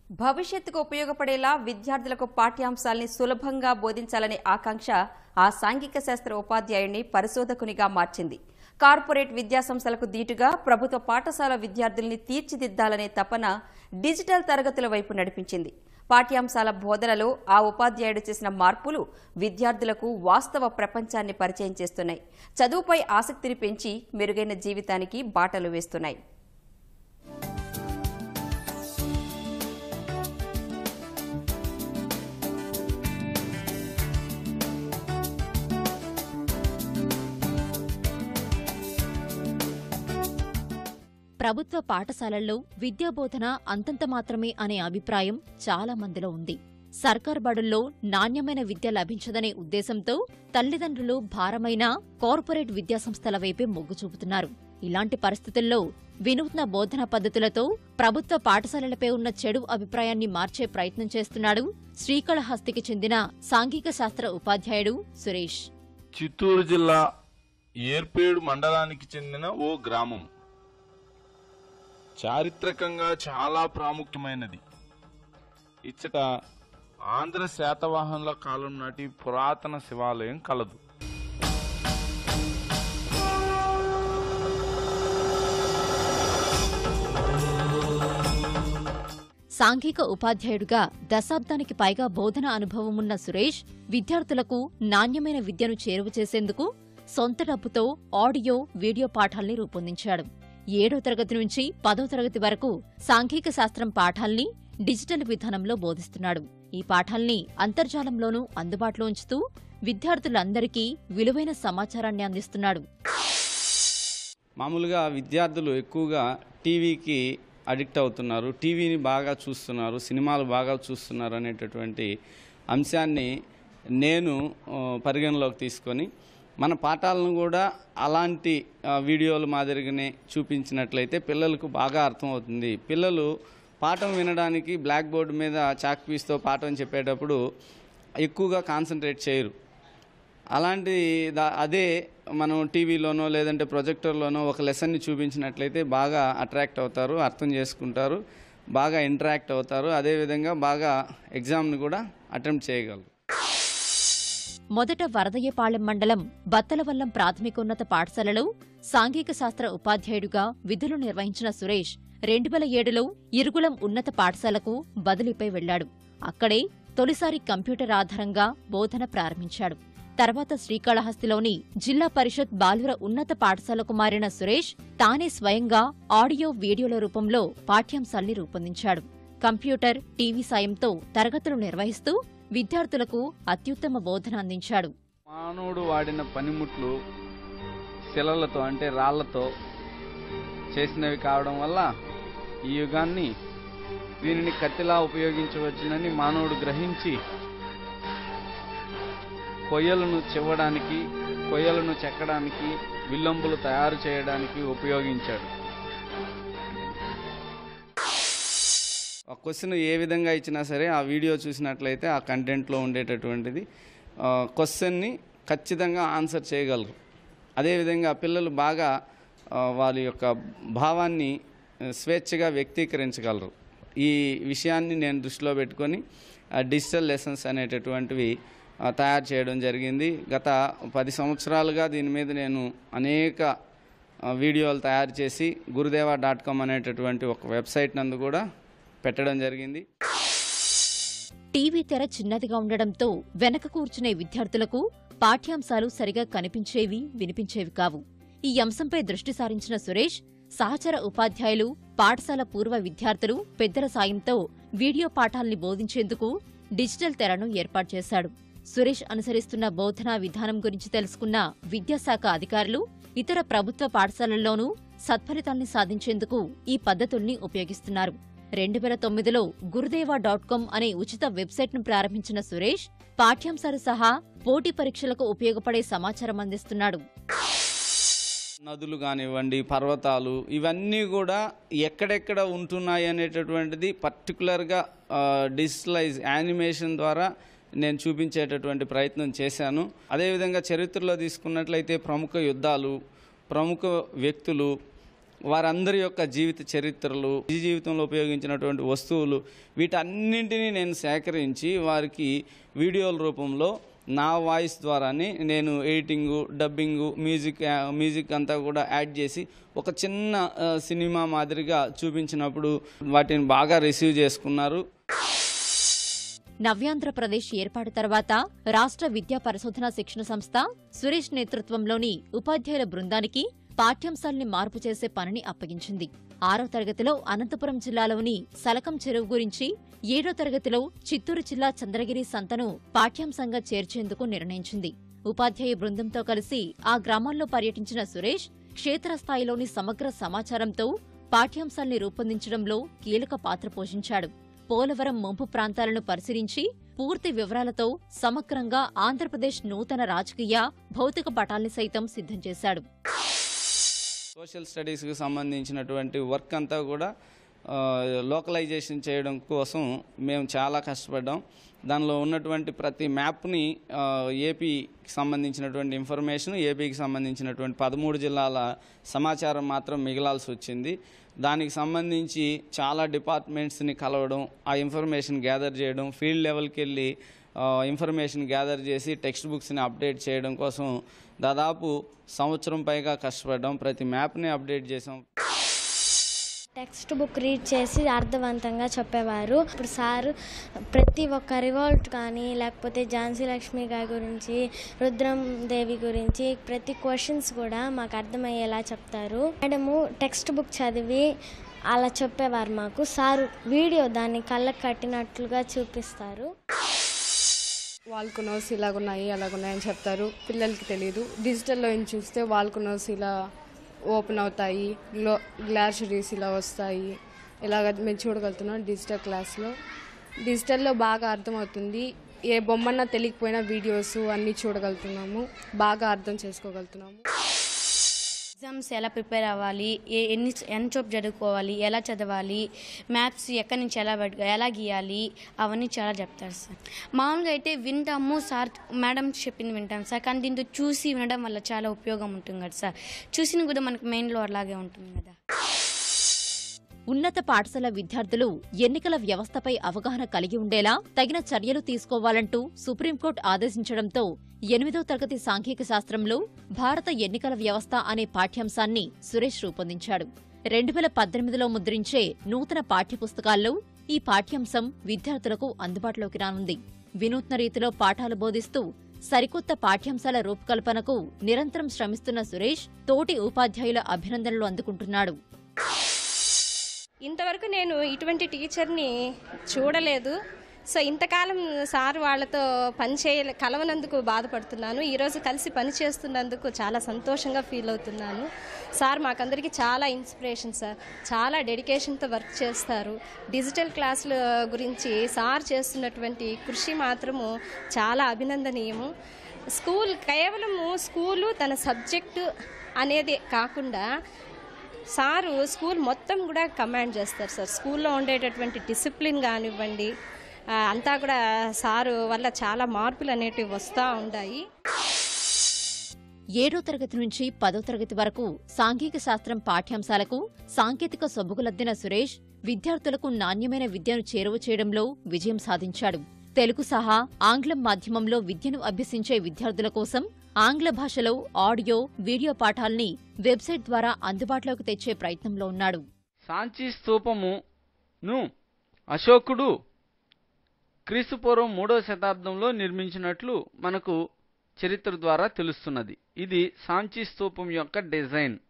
భవిష్యత్తుకు ఉపయోగపడేలా విద్యార్థులకు పాఠ్యాంశాల్ని సులభంగా బోధించాలనే ఆకాంక్ష ఆ సాంఘిక శాస్త్ర ఉపాధ్యాయుడిని పరిశోధకునిగా మార్చింది కార్పొరేట్ విద్యాసంస్థలకు దీటుగా ప్రభుత్వ పాఠశాల విద్యార్థుల్ని తీర్చిదిద్దాలనే తపన డిజిటల్ తరగతుల వైపు నడిపించింది పాఠ్యాంశాల బోధనలో ఆ ఉపాధ్యాయుడు చేసిన మార్పులు విద్యార్థులకు వాస్తవ ప్రపంచాన్ని పరిచయం చేస్తున్నాయి చదువుపై ఆసక్తిని పెంచి మెరుగైన జీవితానికి బాటలు వేస్తున్నాయి ప్రభుత్వ పాఠశాలల్లో విద్యాబోధన అంతంత మాత్రమే అనే అభిప్రాయం చాలా మందిలో ఉంది సర్కార్ బడుల్లో నాణ్యమైన విద్య లభించదనే ఉద్దేశంతో తల్లిదండ్రులు భారమైన కార్పొరేట్ విద్యాసంస్థల వైపే మొగ్గు చూపుతున్నారు ఇలాంటి పరిస్థితుల్లో వినూత్న బోధనా పద్ధతులతో ప్రభుత్వ పాఠశాలలపై ఉన్న చెడు అభిప్రాయాన్ని మార్చే ప్రయత్నం చేస్తున్నాడు శ్రీకాళహస్తికి చెందిన సాంఘిక శాస్త్ర ఉపాధ్యాయుడు సురేష్ చిత్తూరు జిల్లా ఏర్పేడు మండలానికి చెందిన ఓ గ్రామం చారిత్రకంగా చాలా ప్రాముఖ్యమైనది ఇచ్చట ఆంధ్ర శాతవాహనుల కాలం నాటి పురాతన శివాలయం కలదు సాంఘిక ఉపాధ్యాయుడిగా దశాబ్దానికి పైగా బోధన అనుభవం ఉన్న సురేష్ విద్యార్థులకు నాణ్యమైన విద్యను చేరువ చేసేందుకు సొంత డబ్బుతో ఆడియో వీడియో పాఠాల్ని రూపొందించాడు ఏడో తరగతి నుంచి పదో తరగతి వరకు సాంఘిక శాస్త్రం పాఠాల్ని డిజిటల్ విధానంలో బోధిస్తున్నాడు ఈ పాఠాల్ని అంతర్జాలంలోనూ అందుబాటులో ఉంచుతూ విద్యార్థులందరికీ విలువైన సమాచారాన్ని అందిస్తున్నాడు మామూలుగా విద్యార్థులు ఎక్కువగా టీవీకి అడిక్ట్ అవుతున్నారు టీవీని బాగా చూస్తున్నారు సినిమాలు బాగా చూస్తున్నారు అనేటటువంటి అంశాన్ని నేను ఆ, పరిగణలోకి తీసుకొని మన పాఠాలను కూడా అలాంటి ఆ, వీడియోల మాదిరిగానే చూపించినట్లయితే పిల్లలకు బాగా అర్థమవుతుంది పిల్లలు పాఠం వినడానికి బ్లాక్ బోర్డు మీద చాక్ పీస్తో పాఠం చెప్పేటప్పుడు ఎక్కువగా కాన్సన్ట్రేట్ చేయరు అలాంటి దా- అదే మనం టీవీలోనో లేదంటే ప్రొజెక్టర్లోనో ఒక లెసన్ని చూపించినట్లయితే బాగా అట్రాక్ట్ అవుతారు అర్థం చేసుకుంటారు బాగా ఇంటరాక్ట్ అవుతారు అదేవిధంగా బాగా ఎగ్జామ్ని కూడా అటెంప్ట్ చేయగలరు మొదట వరదయ్యపాళెం మండలం బత్తలవల్లం ప్రాథమికోన్నత పాఠశాలలో సాంఘిక శాస్త్ర ఉపాధ్యాయుడిగా విధులు నిర్వహించిన సురేష్ రెండు వేల ఏడులో ఇరుగులం ఉన్నత పాఠశాలకు బదిలీపై వెళ్లాడు అక్కడే తొలిసారి కంప్యూటర్ ఆధారంగా బోధన ప్రారంభించాడు తర్వాత శ్రీకాళహస్తిలోని జిల్లా పరిషత్ బాలుర ఉన్నత పాఠశాలకు మారిన సురేష్ తానే స్వయంగా ఆడియో వీడియోల రూపంలో పాఠ్యాంశాల్ని రూపొందించాడు కంప్యూటర్ టీవీ సాయంతో తరగతులు నిర్వహిస్తూ విద్యార్థులకు అత్యుత్తమ బోధన అందించాడు మానవుడు వాడిన పనిముట్లు శిలలతో అంటే రాళ్లతో చేసినవి కావడం వల్ల ఈ యుగాన్ని దీనిని కత్తిలా ఉపయోగించవచ్చునని మానవుడు గ్రహించి కొయ్యలను చివ్వడానికి కొయ్యలను చెక్కడానికి విల్లంబులు తయారు చేయడానికి ఉపయోగించాడు ఆ క్వశ్చన్ ఏ విధంగా ఇచ్చినా సరే ఆ వీడియో చూసినట్లయితే ఆ కంటెంట్లో ఉండేటటువంటిది ఆ, క్వశ్చన్ని ఖచ్చితంగా ఆన్సర్ చేయగలరు అదేవిధంగా పిల్లలు బాగా ఆ, వారి యొక్క భావాన్ని ఆ, స్వేచ్ఛగా వ్యక్తీకరించగలరు ఈ విషయాన్ని నేను దృష్టిలో పెట్టుకొని ఆ, డిజిటల్ లెసన్స్ అనేటటువంటివి ఆ, తయారు చేయడం జరిగింది గత పది సంవత్సరాలుగా దీని మీద నేను అనేక ఆ, వీడియోలు తయారు చేసి గురుదేవా డాట్ కామ్ అనేటటువంటి ఒక వెబ్సైట్ నందు కూడా పెట్టడం జరిగింది టీవీ తెర చిన్నదిగా ఉండడంతో వెనక కూర్చునే విద్యార్థులకు పాఠ్యాంశాలు సరిగా కనిపించేవి వినిపించేవి కావు ఈ అంశంపై దృష్టి సారించిన సురేష్ సహచర ఉపాధ్యాయులు పాఠశాల పూర్వ విద్యార్థులు పెద్దల సాయంతో వీడియో పాఠాల్ని బోధించేందుకు డిజిటల్ తెరను ఏర్పాటు చేశాడు సురేష్ అనుసరిస్తున్న బోధనా విధానం గురించి తెలుసుకున్న విద్యాశాఖ అధికారులు ఇతర ప్రభుత్వ పాఠశాలల్లోనూ సత్ఫలితాల్ని సాధించేందుకు ఈ పద్ధతుల్ని ఉపయోగిస్తున్నారు రెండు వేల తొమ్మిదిలో గురుదేవా డాట్ కామ్ అనే ఉచిత వెబ్సైట్ను ప్రారంభించిన సురేష్ పాఠ్యాంశాలు సహా పోటీ పరీక్షలకు ఉపయోగపడే సమాచారం అందిస్తున్నాడు నదులు కానివ్వండి పర్వతాలు ఇవన్నీ కూడా ఎక్కడెక్కడ ఉంటున్నాయి అనేటటువంటిది పర్టికులర్గా డిజిటలైజ్ యానిమేషన్ ద్వారా నేను చూపించేటటువంటి ప్రయత్నం చేశాను అదేవిధంగా చరిత్రలో తీసుకున్నట్లయితే ప్రముఖ యుద్ధాలు ప్రముఖ వ్యక్తులు వారందరి యొక్క జీవిత చరిత్రలు నిజ జీవితంలో ఉపయోగించినటువంటి వస్తువులు వీటన్నింటినీ నేను సేకరించి వారికి వీడియోల రూపంలో నా వాయిస్ ద్వారానే నేను ఎడిటింగు డబ్బింగు మ్యూజిక్ ఆ, మ్యూజిక్ అంతా కూడా యాడ్ చేసి ఒక చిన్న ఆ, సినిమా మాదిరిగా చూపించినప్పుడు వాటిని బాగా రిసీవ్ చేసుకున్నారు నవ్యాంధ్రప్రదేశ్ ఏర్పాటు తర్వాత రాష్ట్ర విద్యా పరిశోధన శిక్షణ సంస్థ సురేష్ నేతృత్వంలోని ఉపాధ్యాయుల బృందానికి పాఠ్యాంశాల్ని మార్పు చేసే పనిని అప్పగించింది ఆరో తరగతిలో అనంతపురం జిల్లాలోని సలకం చెరువు గురించి ఏడో తరగతిలో చిత్తూరు జిల్లా చంద్రగిరి సంతను పాఠ్యాంశంగా చేర్చేందుకు నిర్ణయించింది ఉపాధ్యాయ బృందంతో కలిసి ఆ గ్రామాల్లో పర్యటించిన సురేష్ క్షేత్రస్థాయిలోని సమగ్ర సమాచారంతో పాఠ్యాంశాల్ని రూపొందించడంలో కీలక పాత్ర పోషించాడు పోలవరం ముంపు ప్రాంతాలను పరిశీలించి పూర్తి వివరాలతో సమగ్రంగా ఆంధ్రప్రదేశ్ నూతన రాజకీయ భౌతిక పటాల్ని సైతం సిద్ధం చేశాడు సోషల్ స్టడీస్కి సంబంధించినటువంటి వర్క్ అంతా కూడా ఆ, లోకలైజేషన్ చేయడం కోసం మేము చాలా కష్టపడ్డాం దానిలో ఉన్నటువంటి ప్రతి మ్యాప్ని ఆ, ఏపీకి సంబంధించినటువంటి ఇన్ఫర్మేషన్ ఏపీకి సంబంధించినటువంటి పదమూడు జిల్లాల సమాచారం మాత్రం మిగలాల్సి వచ్చింది దానికి సంబంధించి చాలా డిపార్ట్మెంట్స్ని కలవడం ఆ ఇన్ఫర్మేషన్ గ్యాదర్ చేయడం ఫీల్డ్ లెవెల్కి వెళ్ళి ఆ, ఇన్ఫర్మేషన్ గ్యాదర్ చేసి టెక్స్ట్ బుక్స్ని అప్డేట్ చేయడం కోసం దాదాపు సంవత్సరం పైగా కష్టపడ్డాం ప్రతి మ్యాప్ని అప్డేట్ చేసాం టెక్స్ట్ బుక్ రీడ్ చేసి అర్థవంతంగా చెప్పేవారు ఇప్పుడు సారు ప్రతి ఒక్క రివోల్ట్ కానీ లేకపోతే ఝాన్సీ లక్ష్మి గారి గురించి రుద్రం దేవి గురించి ప్రతి క్వశ్చన్స్ కూడా మాకు అర్థమయ్యేలా చెప్తారు మేడము టెక్స్ట్ బుక్ చదివి అలా చెప్పేవారు మాకు సారు వీడియో దాన్ని కళ్ళకు కట్టినట్లుగా చూపిస్తారు వాళ్ళకు నోట్స్ ఇలాగున్నాయి అలాగున్నాయని చెప్తారు పిల్లలకి తెలియదు డిజిటల్లో ఏం చూస్తే వాళ్ళకు నోట్స్ ఇలా ఓపెన్ అవుతాయి గ్లో గ్లాషరీస్ ఇలా వస్తాయి ఇలాగ మేము చూడగలుగుతున్నాం డిజిటల్ క్లాస్లో డిజిటల్లో బాగా అర్థమవుతుంది ఏ బొమ్మన్నా తెలియకపోయినా వీడియోస్ అన్నీ చూడగలుగుతున్నాము బాగా అర్థం చేసుకోగలుగుతున్నాము ఎగ్జామ్స్ ఎలా ప్రిపేర్ అవ్వాలి ఏ ఎన్ని ఎన్ని చోపు చదువుకోవాలి ఎలా చదవాలి మ్యాథ్స్ ఎక్కడి నుంచి ఎలా పెట్టుకో ఎలా గీయాలి అవన్నీ చాలా చెప్తారు సార్ మామూలుగా అయితే వింటాము సార్ మేడం చెప్పింది వింటాం సార్ కానీ దీంతో చూసి వినడం వల్ల చాలా ఉపయోగం ఉంటుంది కదా సార్ చూసిన కూడా మనకు మెయిన్లో అలాగే ఉంటుంది కదా ఉన్నత పాఠశాల విద్యార్థులు ఎన్నికల వ్యవస్థపై అవగాహన కలిగి ఉండేలా తగిన చర్యలు తీసుకోవాలంటూ సుప్రీంకోర్టు ఆదేశించడంతో ఎనిమిదో తరగతి సాంఘిక శాస్త్రంలో భారత ఎన్నికల వ్యవస్థ అనే పాఠ్యాంశాన్ని సురేష్ రూపొందించాడు రెండు వేల పద్దెనిమిదిలో ముద్రించే నూతన పాఠ్యపుస్తకాల్లో ఈ పాఠ్యాంశం విద్యార్థులకు అందుబాటులోకి రానుంది వినూత్న రీతిలో పాఠాలు బోధిస్తూ సరికొత్త పాఠ్యాంశాల రూపకల్పనకు నిరంతరం శ్రమిస్తున్న సురేష్ తోటి ఉపాధ్యాయుల అభినందనలు అందుకుంటున్నాడు ఇంతవరకు నేను ఇటువంటి టీచర్ని చూడలేదు సో ఇంతకాలం సార్ వాళ్ళతో పని చేయ కలవనందుకు బాధపడుతున్నాను ఈరోజు కలిసి పని చేస్తున్నందుకు చాలా సంతోషంగా ఫీల్ అవుతున్నాను సార్ మాకందరికీ చాలా ఇన్స్పిరేషన్ సార్ చాలా డెడికేషన్తో వర్క్ చేస్తారు డిజిటల్ క్లాసుల గురించి సార్ చేస్తున్నటువంటి కృషి మాత్రము చాలా అభినందనీయము స్కూల్ కేవలము స్కూలు తన సబ్జెక్టు అనేది కాకుండా సారు స్కూల్ మొత్తం కూడా కమాండ్ చేస్తారు సార్ స్కూల్లో ఉండేటటువంటి డిసిప్లిన్ కానివ్వండి ఆ, అంతా కూడా సారు వల్ల చాలా మార్పులు అనేటివి వస్తూ ఉంటాయి ఏడో తరగతి నుంచి పదో తరగతి వరకు సాంఘిక శాస్త్రం పాఠ్యాంశాలకు సాంకేతిక సొబగులద్దిన సురేష్ విద్యార్థులకు నాణ్యమైన విద్యను చేరువ చేయడంలో విజయం సాధించాడు తెలుగు సహా ఆంగ్లం మాధ్యమంలో విద్యను అభ్యసించే విద్యార్థుల కోసం ఆంగ్ల భాషలో ఆడియో వీడియో పాఠాల్ని వెబ్సైట్ ద్వారా అందుబాటులోకి తెచ్చే ప్రయత్నంలో ఉన్నాడు సాంచి స్తూపమును అశోకుడు క్రీస్తుపూర్వం మూడవ శతాబ్దంలో నిర్మించినట్లు మనకు చరిత్ర ద్వారా తెలుస్తున్నది ఇది సాంచి స్తూపం యొక్క డిజైన్